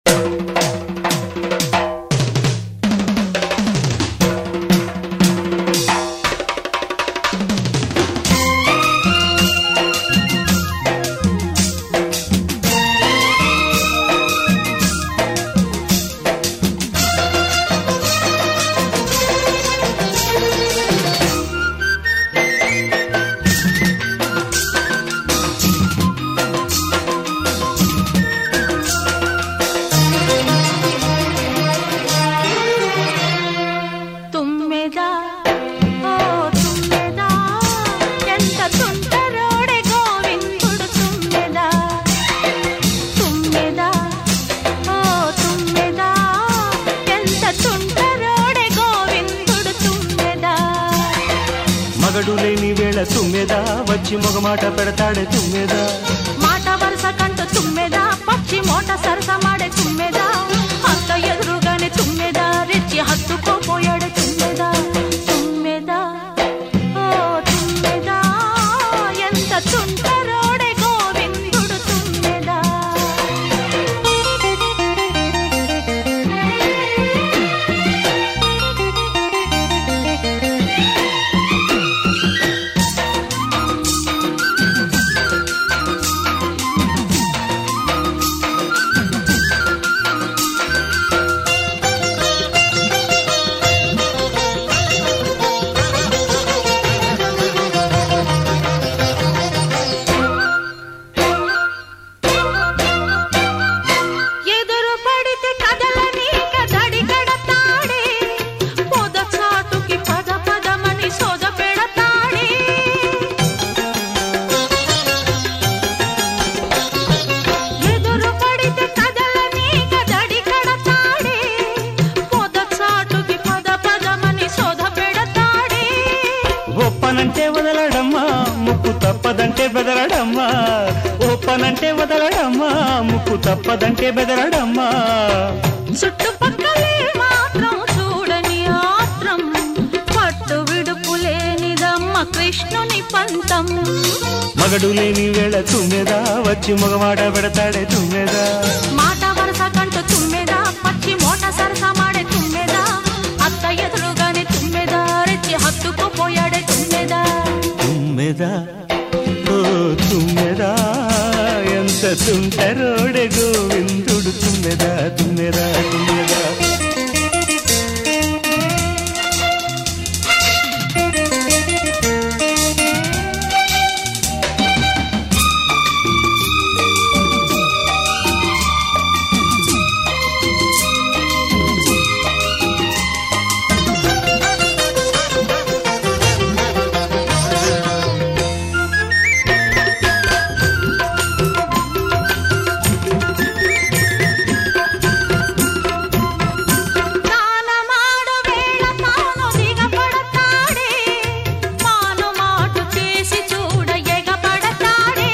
తుమ్మెదా ఓ తుమ్మెదా ఎంత తుంటరోడే గోవిందుడు తుమ్మెదా తుమ్మెదా ఓ తుమ్మెదా ఎంత తుంటరోడే గోవిందుడు తుమ్మెదా మగడు లేని వేళ తుమ్మెదా వచ్చి మొగమాట పెడతాడే తుమ్మెదా మాట వరుస కంటూ తుమ్మెదా పచ్చి మోట సరస మాడే తుమ్మెదా అంత ఎదురుగానే తుమ్మెదా రెచ్చి హత్తుకోపోయాడు తుమ్మెదా తుమ్మెదా ఓ తుమ్మెదా ఎంత తుంటరోడే గోవిందుడు తుమ్మెదా ఎదురు పడితే కదలని కదడి కడతాడే పొద చాటుకి పద పదమని సోద పెడతాడే ఎదురు పడితే కదలని కదడి కడతాడే పొద చాటుకి పద పదమని సోద పెడతాడే ఒప్పనంటే వదలడమ్మా ముక్కు తప్పదంటే బెదరడమ్మా ఒప్పనంటే వదలడమ్మా ముక్కు తప్పదంటే బెదరడమ్మా చుట్టుపక్కలే మాత్రం చూడని ఆత్రం పట్టు విడుపు లేనిదమ్మ కృష్ణుని పంతం మగడు లేని వేళ తుమ్మెదా వచ్చి మొగమాట పెడతాడే తుమ్మెదా మాట వరస కంటూ తుమ్మెదా పచ్చి మోట సరస మాడే తుమ్మెదా అత్త ఎదురుగానే తుమ్మెదా రెచ్చి హత్తుకుపోయాడే తుమ్మెదా తుమ్మెదా ఓ తుమ్మెదా ఎంత తుంటరోడే గోవిందుడు తుమ్మెదా తుమ్మెదా తుమ్మెదా తానమాడు వేళ తాను దిగపడతాడే మాను మాటు చేసి చూడ ఎగపడతాడే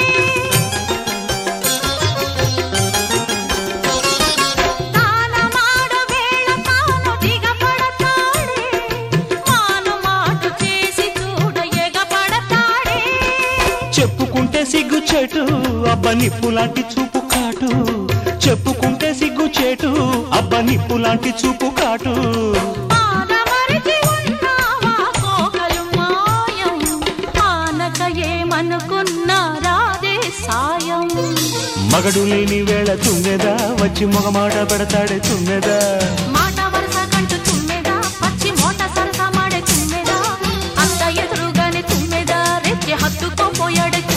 తానమాడు వేళ తాను దిగపడతాడే మాను మాటు చేసి చూడ ఎగపడతాడే చెప్పుకుంటే సిగ్గు చెటు అబ్బ నిప్పు లాంటి చూపు కాటు చెప్పుకుంటే సిగ్గు చెటు అబ్బ నిప్పు లాంటి చూపు కాటు ఆనమరిచి ఉన్నావా కోకలు మాయం ఆనక ఏమనుకున్నా రాదే సాయం మగడు లేని వేళ తుమ్మెదా వచ్చి మొగమాట పెడతాడే తుమ్మెదా మాట వరస కంటూ తుమ్మెదా పచ్చి మోట సరస మాడే తుమ్మెదా అంత ఎదురుగానే తుమ్మెదా రెచ్చి హత్తుకోపోయాడే